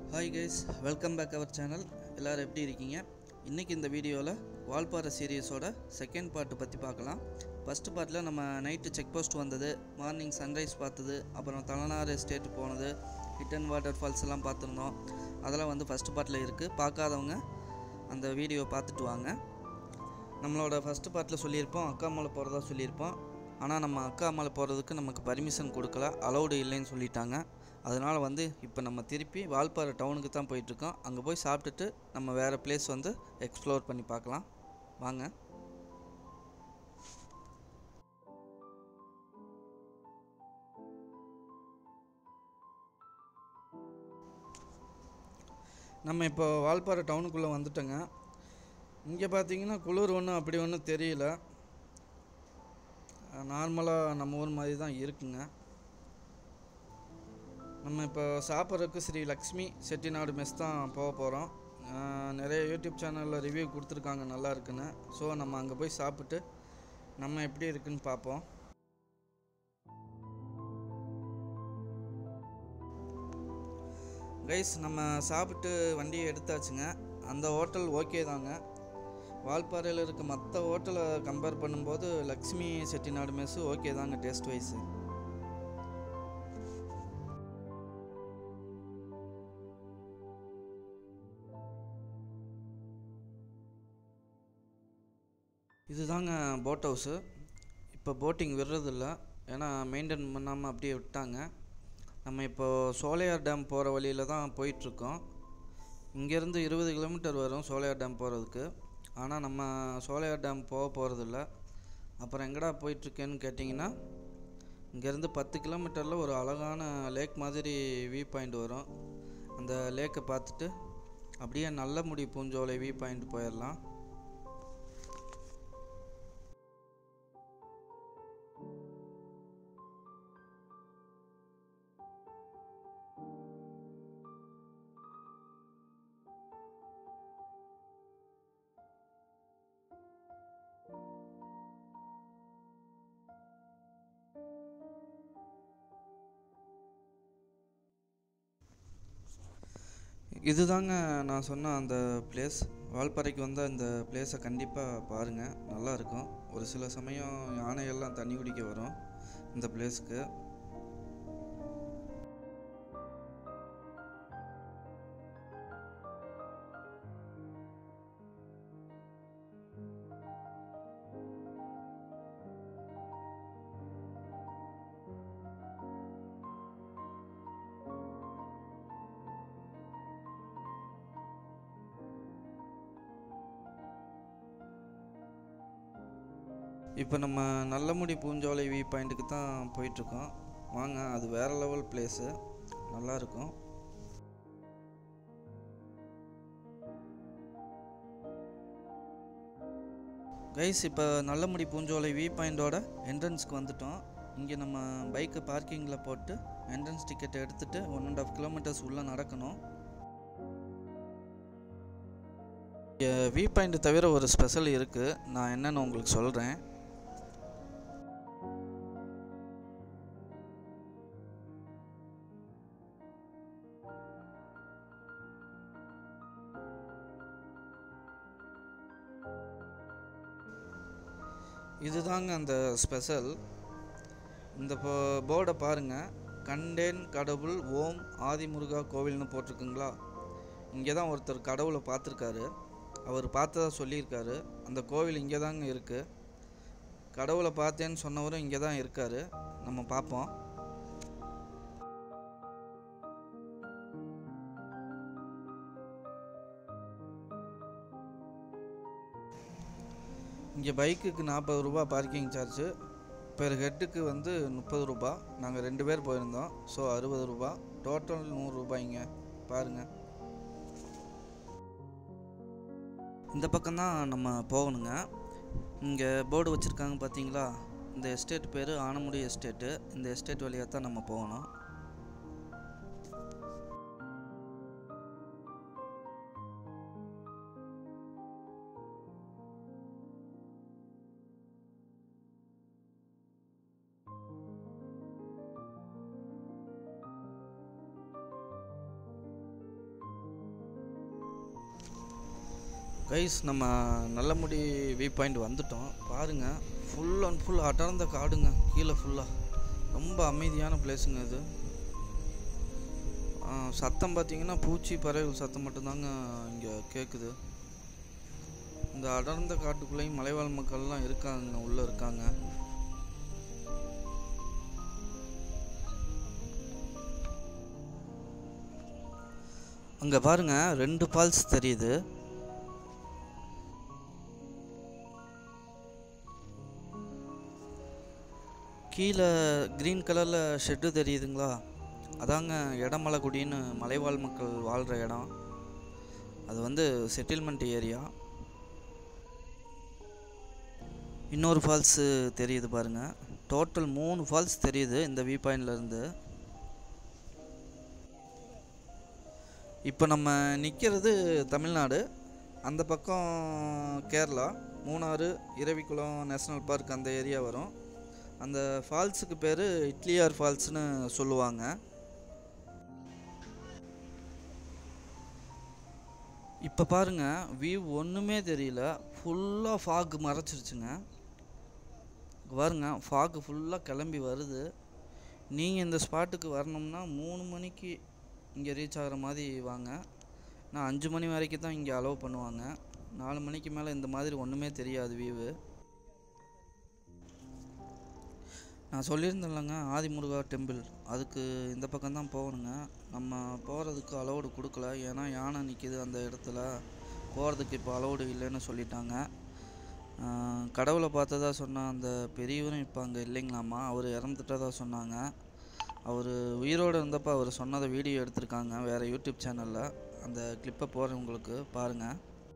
hi guys welcome back our channel எல்லோரும் எப்படி இருக்கீங்க இன்றைக்கி இந்த வீடியோவில் வால்பாறை சீரியஸோட செகண்ட் பார்ட்டு பற்றி பார்க்கலாம் ஃபஸ்ட்டு பார்ட்டில் நம்ம நைட்டு செக் போஸ்ட் வந்தது மார்னிங் சன்ரைஸ் பார்த்தது அப்புறம் தலைநாறு எஸ்டேட் போனது ஹிட்டன் வாட்டர் ஃபால்ஸ் எல்லாம் பார்த்துருந்தோம் அதெல்லாம் வந்து ஃபஸ்ட்டு பார்ட்டில் இருக்குது பார்க்காதவங்க அந்த வீடியோ பார்த்துட்டு வாங்க நம்மளோட ஃபஸ்ட்டு பார்ட்டில் சொல்லியிருப்போம் அக்கா மலை போகிறதா சொல்லியிருப்போம் ஆனால் நம்ம அக்கா மலை போகிறதுக்கு நமக்கு பர்மிஷன் கொடுக்கல அலௌடு இல்லைன்னு சொல்லிட்டாங்க அதனால் வந்து இப்போ நம்ம திருப்பி வால்பாறை டவுனுக்கு தான் போயிட்டுருக்கோம் அங்கே போய் சாப்பிட்டுட்டு நம்ம வேறு பிளேஸ் வந்து எக்ஸ்ப்ளோர் பண்ணி பார்க்கலாம் வாங்க நம்ம இப்போ வால்பாறை டவுனுக்குள்ளே வந்துட்டோங்க இங்கே பார்த்தீங்கன்னா குளிர் ஒன்றும் அப்படி ஒன்றும் தெரியல நார்மலாக நம்ம ஊர் மாதிரி தான் இருக்குங்க நம்ம இப்போ சாப்பிட்றதுக்கு ஸ்ரீ லக்ஷ்மி செட்டிநாடு மெஸ் தான் போக போகிறோம் நிறைய யூடியூப் சேனலில் ரிவ்யூ கொடுத்துருக்காங்க நல்லா இருக்குன்னு ஸோ நம்ம அங்கே போய் சாப்பிட்டு நம்ம எப்படி இருக்குன்னு பார்ப்போம் கைஸ் நம்ம சாப்பிட்டு வண்டியை எடுத்தாச்சுங்க அந்த ஹோட்டல் ஓகே தாங்க வால்பாறையில் இருக்க மற்ற ஹோட்டலை கம்பேர் பண்ணும்போது லக்ஷ்மி செட்டிநாடு மெஸ்ஸு ஓகே தாங்க டேஸ்ட் வைஸு இதுதாங்க போட் ஹவுஸு இப்போ போட்டிங் விடுறதில்ல ஏன்னா மெயின்டைன் பண்ணாமல் அப்படியே விட்டாங்க நம்ம இப்போ சோலையார் டேம் போகிற வழியில் தான் போயிட்டுருக்கோம் இங்கேருந்து இருபது கிலோமீட்டர் வரும் சோலையார் டேம் போகிறதுக்கு ஆனால் நம்ம சோலையார் டேம் போக போகிறதில்ல அப்புறம் எங்கடா போயிட்டுருக்கேன்னு கேட்டிங்கன்னா இங்கேருந்து பத்து கிலோமீட்டரில் ஒரு அழகான லேக் மாதிரி வியூ பாயிண்ட் வரும் அந்த லேக்கை பார்த்துட்டு அப்படியே நல்ல முடி பூஞ்சோலை வியூ பாயிண்ட் போயிடலாம் இதுதாங்க நான் சொன்ன அந்த பிளேஸ் வால்பாறைக்கு வந்தால் இந்த பிளேஸை கண்டிப்பாக பாருங்கள் நல்லாயிருக்கும் ஒரு சில சமயம் யானைகள்லாம் தண்ணி குடிக்க வரும் இந்த பிளேஸ்க்கு இப்போ நம்ம நல்லமுடி பூஞ்சோலை வியூ பாயிண்ட்டுக்கு தான் போயிட்டுருக்கோம் வாங்க அது வேறு லெவல் பிளேஸு நல்லாயிருக்கும் கைஸ் இப்போ நல்லமுடி பூஞ்சோலை வியூ பாயிண்டோட என்ட்ரன்ஸ்க்கு வந்துட்டோம் இங்கே நம்ம பைக்கை பார்க்கிங்கில் போட்டு என்ட்ரன்ஸ் டிக்கெட்டை எடுத்துகிட்டு ஒன் அண்ட் ஆஃப் கிலோமீட்டர்ஸ் உள்ளே நடக்கணும் வியூ பாயிண்ட் தவிர ஒரு ஸ்பெஷல் இருக்குது நான் என்னென்னு உங்களுக்கு சொல்கிறேன் இதுதாங்க அந்த ஸ்பெஷல் இந்த போர்டை பாருங்கள் கண்டேன் கடவுள் ஓம் ஆதிமுருகா கோவில்னு போட்டிருக்குங்களா இங்கே தான் ஒருத்தர் கடவுளை பார்த்துருக்காரு அவர் பார்த்ததா சொல்லியிருக்காரு அந்த கோவில் இங்கே தாங்க இருக்குது கடவுளை பார்த்தேன்னு சொன்னவரும் இங்கே தான் இருக்கார் நம்ம பார்ப்போம் இங்கே பைக்குக்கு நாற்பது ரூபா பார்க்கிங் சார்ஜு பெர் ஹெட்டுக்கு வந்து முப்பது ரூபா நாங்கள் ரெண்டு பேர் போயிருந்தோம் ஸோ அறுபது ரூபா டோட்டல் நூறுரூபாய்ங்க பாருங்கள் இந்த பக்கம்தான் நம்ம போகணுங்க இங்கே போர்டு வச்சுருக்காங்க பார்த்தீங்களா இந்த எஸ்டேட் பேர் ஆனமுடி எஸ்டேட்டு இந்த எஸ்டேட் வழியாக தான் நம்ம போகணும் கைஸ் நம்ம நல்லமுடி வியூ பாயிண்ட் வந்துட்டோம் பாருங்கள் ஃபுல் அண்ட் ஃபுல் அடர்ந்த காடுங்க கீழே ஃபுல்லாக ரொம்ப அமைதியான பிளேஸுங்க இது ஆ, சத்தம் பார்த்தீங்கன்னா பூச்சி பறவைகள் சத்தம் மட்டும்தாங்க இங்கே கேட்குது இந்த அடர்ந்த காட்டுக்குள்ளேயும் மலைவாழ் மக்கள்லாம் இருக்காங்க உள்ளே இருக்காங்க அங்கே பாருங்க ரெண்டு ஃபால்ஸ் தெரியுது கீழே க்ரீன் கலரில் ஷெட்டு தெரியுதுங்களா அதாங்க இடமலைக்குடின்னு மலைவாழ் மக்கள் வாழ்கிற இடம் அது வந்து செட்டில்மெண்ட் ஏரியா இன்னொரு ஃபால்ஸு தெரியுது பாருங்க டோட்டல் மூணு ஃபால்ஸ் தெரியுது இந்த வியூ பாயிண்ட்லேருந்து இப்போ நம்ம நிற்கிறது தமிழ்நாடு அந்த பக்கம் கேரளா மூணாறு இரவிக்குளம் நேஷ்னல் பார்க் அந்த ஏரியா வரும் அந்த ஃபால்ஸுக்கு பேர் இட்லியார் ஃபால்ஸ்னு சொல்லுவாங்க இப்போ பாருங்க வியூ ஒன்றுமே தெரியல ஃபுல்லாக ஃபாக் மறைச்சிருச்சுங்க இங்க பாருங்க ஃபாக் ஃபுல்லாக கிளம்பி வருது நீங்கள் இந்த ஸ்பாட்டுக்கு வரணும்னா மூணு மணிக்கு இங்கே ரீச் ஆகிற மாதிரி வாங்க நான் அஞ்சு மணி வரைக்கும் தான் இங்கே அலோவ் பண்ணுவாங்க நாலு மணிக்கு மேலே இந்த மாதிரி ஒன்றுமே தெரியாது வியூவு நான் சொல்லியிருந்தேன்லங்க ஆதிமுருகா டெம்பிள் அதுக்கு இந்த பக்கம் தான் போகணுங்க நம்ம போகிறதுக்கு அலோடு கொடுக்கல ஏன்னா யானை நிற்கிது அந்த இடத்துல போகிறதுக்கு இப்போ அலோடு இல்லைன்னு சொல்லிட்டாங்க ஆஹ் கடவுளை பார்த்ததா சொன்ன அந்த பெரியவரும் இப்போ அங்கே இல்லைங்களாம்மா அவர் இறந்துட்டதா சொன்னாங்க அவர் உயிரோடு இருந்தப்போ அவர் சொன்னதை வீடியோ எடுத்திருக்காங்க வேறு யூடியூப் சேனலில் அந்த கிளிப்பை போகிறேன் உங்களுக்கு பாருங்கள்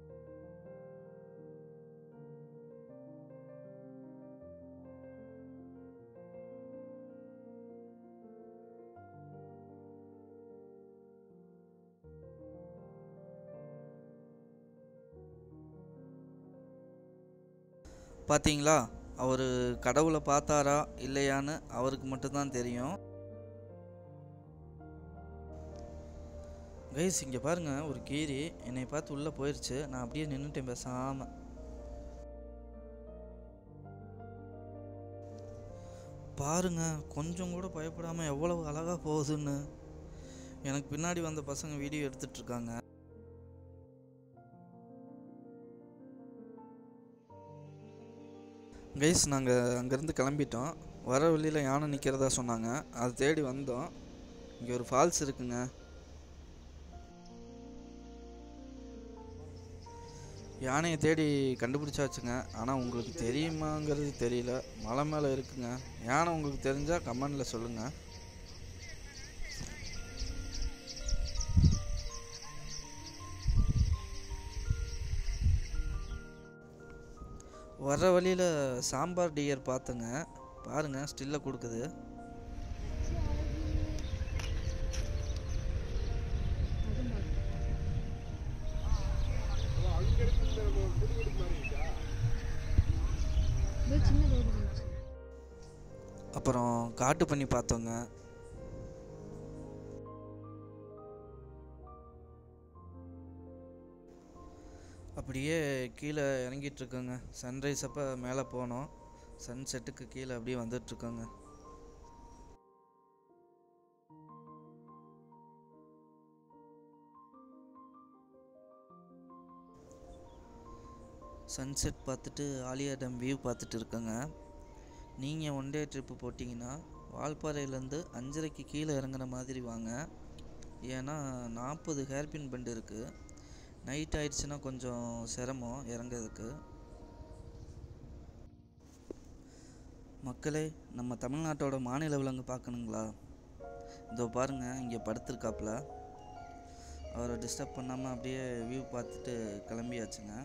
பார்த்தீங்களா அவர் கடவுளை பார்த்தாரா இல்லையான்னு அவருக்கு மட்டும்தான் தெரியும் கைஸ் இங்கே பாருங்க ஒரு கீரி என்னை பார்த்து உள்ளே போயிடுச்சு நான் அப்படியே நின்றுட்டேன் பேசாமல் பாருங்க கொஞ்சம் கூட பயப்படாமல் எவ்வளவு அழகாக போகுதுன்னு எனக்கு பின்னாடி வந்த பசங்க வீடியோ எடுத்துட்டு இருக்காங்க கைஸ் நாங்கள் அங்கேருந்து கிளம்பிட்டோம் வர வழியில் யானை நிற்கிறதா சொன்னாங்க அதை தேடி வந்தோம் இங்கே ஒரு ஃபால்ஸ் இருக்குங்க யானையை தேடி கண்டுபிடிச்சாச்சுங்க ஆனால் உங்களுக்கு தெரியுமாங்கிறது தெரியல மலை மேலே இருக்குங்க யானை உங்களுக்கு தெரிஞ்சால் கமெண்டில் சொல்லுங்கள் வர்ற வழியில் சாம்பார் டியர் பார்த்தேங்க பாருங்க ஸ்டில்ல கொடுக்குது இதோ சின்ன ரோடு இருந்துச்சு அப்புறம் காட்டு பண்ணி பார்த்தோங்க அப்படியே கீழே இறங்கிட்டு இருக்கோங்க சன்ரைஸ் அப்போ மேலே போனோம் சன் செட்டுக்கு கீழே அப்படியே வந்துட்டுருக்கோங்க சன்செட் பார்த்துட்டு ஆலியா டேம் வியூ பார்த்துட்டு இருக்கேங்க நீங்கள் ஒன் டே ட்ரிப்பு போட்டிங்கன்னா வால்பாறையிலேருந்து அஞ்சரைக்கு கீழே இறங்குற மாதிரி வாங்க ஏன்னா நாற்பது ஹேர்பின் பெண்ட் இருக்குது நைட் ஆயிடுச்சுன்னா கொஞ்சம் சிரமம் இறங்குறதுக்கு மக்களே நம்ம தமிழ்நாட்டோட மாநில விலங்கு பார்க்கணுங்களா இதோ பாருங்க இங்கே படுத்திருக்காப்புல அவரை டிஸ்டர்ப் பண்ணாமல் அப்படியே வியூ பார்த்துட்டு கிளம்பியாச்சுங்க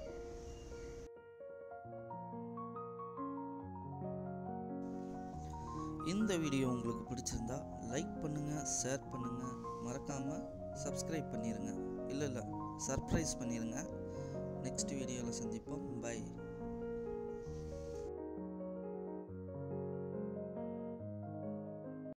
இந்த வீடியோ உங்களுக்கு பிடிச்சிருந்தா லைக் பண்ணுங்கள் ஷேர் பண்ணுங்கள் மறக்காமல் சப்ஸ்கிரைப் பண்ணிடுங்க இல்லை இல்லை சர்ப்ரைஸ் பண்ணிடுங்க நெக்ஸ்ட் வீடியோவில் சந்திப்போம் பை